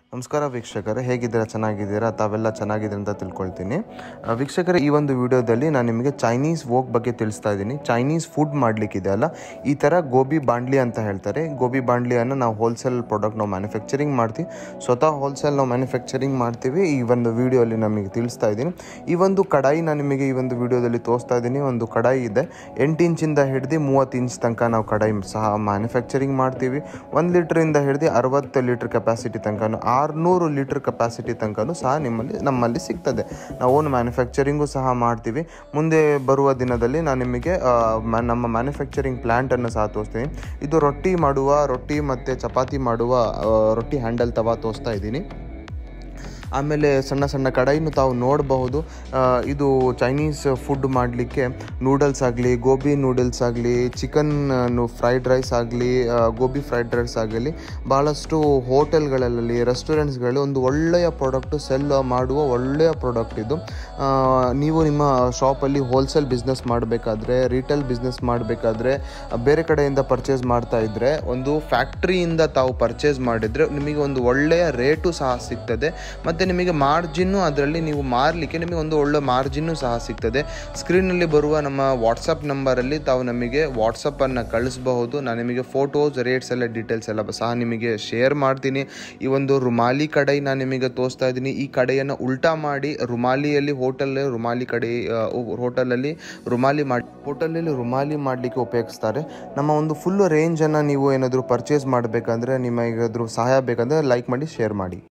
ನಮಸ್ಕಾರ ವೀಕ್ಷಕರೇ ಹೇಗಿದ್ದೀರಾ ಚೆನ್ನಾಗಿದ್ದೀರಾ ತಾವೆಲ್ಲ ಚೆನ್ನಾಗಿದ್ದೀರಾ ಅಂತ ತಿಳ್ಕೊಳ್ತೀನಿ ಆ, ವೀಕ್ಷಕರೇ ಈ ಒಂದು ವಿಡಿಯೋದಲ್ಲಿ ನಾನು ನಿಮಗೆ ಚೈನೀಸ್ ವೋಕ್ ಬಗ್ಗೆ ತಿಳಿಸ್ತಾ ಇದ್ದೀನಿ ಚೈನೀಸ್ ಫುಡ್ ಮಾಡಲಿಕ್ಕಿದೆ ಅಲ್ಲ ಈ ಥರ ಗೋಬಿ ಬಾಂಡ್ಲಿ ಅಂತ ಹೇಳ್ತಾರೆ ಗೋಬಿ ಬಾಂಡ್ಲಿಯನ್ನು ನಾವು ಹೋಲ್ಸೇಲ್ ಪ್ರಾಡಕ್ಟ್ ನಾವು ಮ್ಯಾನುಫ್ಯಾಕ್ಚರಿಂಗ್ ಮಾಡ್ತೀವಿ ಸ್ವತಃ ಹೋಲ್ಸೇಲ್ ನಾವು ಮ್ಯಾನುಫ್ಯಾಕ್ಚರಿಂಗ್ ಮಾಡ್ತೀವಿ ಈ ಒಂದು ವಿಡಿಯೋಲಿ ನಮಗೆ ತಿಳಿಸ್ತಾ ಇದ್ದೀನಿ ಈ ಒಂದು ಕಡಾಯಿ ನಾನು ನಿಮಗೆ ಈ ಒಂದು ವಿಡಿಯೋದಲ್ಲಿ ತೋರಿಸ್ತಾ ಇದ್ದೀನಿ ಒಂದು ಕಡಾಯಿ ಇದೆ ಎಂಟು ಇಂಚಿಂದ ಹಿಡಿದು ಮೂವತ್ತು ಇಂಚ್ ತನಕ ನಾವು ಕಡಾಯಿ ಸಹ ಮ್ಯಾನುಫ್ಯಾಕ್ಚರಿಂಗ್ ಮಾಡ್ತೀವಿ ಒಂದು ಲೀಟ್ರಿಂದ ಹಿಡಿದು ಅರವತ್ತು ಲೀಟ್ರ್ ಕೆಪಾಸಿಟಿ ತನಕನೂ ಆರುನೂರು ಲೀಟ್ರ್ ಕೆಪಾಸಿಟಿ ತನಕನೂ ಸಹ ನಿಮ್ಮಲ್ಲಿ ನಮ್ಮಲ್ಲಿ ಸಿಗ್ತದೆ ನಾವು ಓನ್ ಮ್ಯಾನುಫ್ಯಾಕ್ಚರಿಂಗು ಸಹ ಮಾಡ್ತೀವಿ ಮುಂದೆ ಬರುವ ದಿನದಲ್ಲಿ ನಾನು ನಿಮಗೆ ಆ, ಮ- ನಮ್ಮ ಮ್ಯಾನುಫ್ಯಾಕ್ಚರಿಂಗ್ ಪ್ಲ್ಯಾಂಟನ್ನು ಸಹ ತೋರಿಸ್ತೀನಿ ಇದು ರೊಟ್ಟಿ ಮಾಡುವ ರೊಟ್ಟಿ ಮತ್ತು ಚಪಾತಿ ಮಾಡುವ ಆ, ರೊಟ್ಟಿ ಹ್ಯಾಂಡಲ್ ತವಾ ತೋರಿಸ್ತಾ ಇದ್ದೀನಿ ಆಮೇಲೆ ಸಣ್ಣ ಸಣ್ಣ ಕಡಾಯಿನೂ ತಾವು ನೋಡಬಹುದು ಆ, ಇದು ಚೈನೀಸ್ ಫುಡ್ ಮಾಡಲಿಕ್ಕೆ ನೂಡಲ್ಸ್ ಆಗಲಿ ಗೋಬಿ ನೂಡಲ್ಸ್ ಆಗಲಿ ಚಿಕನ್ ಫ್ರೈಡ್ ರೈಸ್ ಆಗಲಿ ಗೋಬಿ ಫ್ರೈಡ್ ರೈಸ್ ಆಗಲಿ ಭಾಳಷ್ಟು ಹೋಟೆಲ್ಗಳಲ್ಲಿ ರೆಸ್ಟೋರೆಂಟ್ಸ್ಗಳಲ್ಲಿ ಒಂದು ಒಳ್ಳೆಯ ಪ್ರಾಡಕ್ಟು ಸೆಲ್ ಮಾಡುವ ಒಳ್ಳೆಯ ಪ್ರಾಡಕ್ಟ್ ಇದು ಆ, ನೀವು ನಿಮ್ಮ ಶಾಪಲ್ಲಿ ಹೋಲ್ಸೇಲ್ ಬಿಸ್ನೆಸ್ ಮಾಡಬೇಕಾದ್ರೆ ರಿಟೇಲ್ ಬಿಸ್ನೆಸ್ ಮಾಡಬೇಕಾದ್ರೆ ಬೇರೆ ಕಡೆಯಿಂದ ಪರ್ಚೇಸ್ ಮಾಡ್ತಾ ಇದ್ದರೆ ಒಂದು ಫ್ಯಾಕ್ಟ್ರಿಯಿಂದ ತಾವು ಪರ್ಚೇಸ್ ಮಾಡಿದರೆ ನಿಮಗೆ ಒಂದು ಒಳ್ಳೆಯ ರೇಟು ಸಹ ಸಿಗ್ತದೆ ಮತ್ತು ನಿಮಗೆ ಮಾರ್ಜಿನ್ನು ಅದರಲ್ಲಿ ನೀವು ಮಾರಲಿಕ್ಕೆ ನಿಮಗೆ ಒಂದು ಒಳ್ಳೆ ಮಾರ್ಜಿನ್ನು ಸಹ ಸಿಗ್ತದೆ ಸ್ಕ್ರೀನಲ್ಲಿ ಬರುವ ನಮ್ಮ ವಾಟ್ಸಪ್ ನಂಬರಲ್ಲಿ ತಾವು ನಮಗೆ ವಾಟ್ಸಪ್ಪನ್ನು ಕಳಿಸಬಹುದು ನಾನು ನಿಮಗೆ ಫೋಟೋಸ್ ರೇಟ್ಸ್ ಎಲ್ಲ ಡೀಟೇಲ್ಸ್ ಎಲ್ಲ ಸಹ ನಿಮಗೆ ಶೇರ್ ಮಾಡ್ತೀನಿ ಈ ಒಂದು ರುಮಾಲಿ ಕಡಾಯಿ ನಾನು ನಿಮಗೆ ತೋರಿಸ್ತಾ ಇದ್ದೀನಿ ಈ ಕಡೆಯನ್ನು ಉಲ್ಟಾ ಮಾಡಿ ರುಮಾಲಿಯಲ್ಲಿ ಹೋಟೆಲ್ ರುಮಾಲಿ ಕಡೆ ಹೋಟೆಲಲ್ಲಿ ರುಮಾಲಿ ಮಾಡಿ ಹೋಟೆಲಲ್ಲಿ ರುಮಾಲಿ ಮಾಡಲಿಕ್ಕೆ ಉಪಯೋಗಿಸ್ತಾರೆ ನಮ್ಮ ಒಂದು ಫುಲ್ ರೇಂಜನ್ನು ನೀವು ಏನಾದರೂ ಪರ್ಚೇಸ್ ಮಾಡಬೇಕಂದ್ರೆ ನಿಮಗೇನಾದರೂ ಸಹಾಯ ಬೇಕಂದರೆ ಲೈಕ್ ಮಾಡಿ ಶೇರ್ ಮಾಡಿ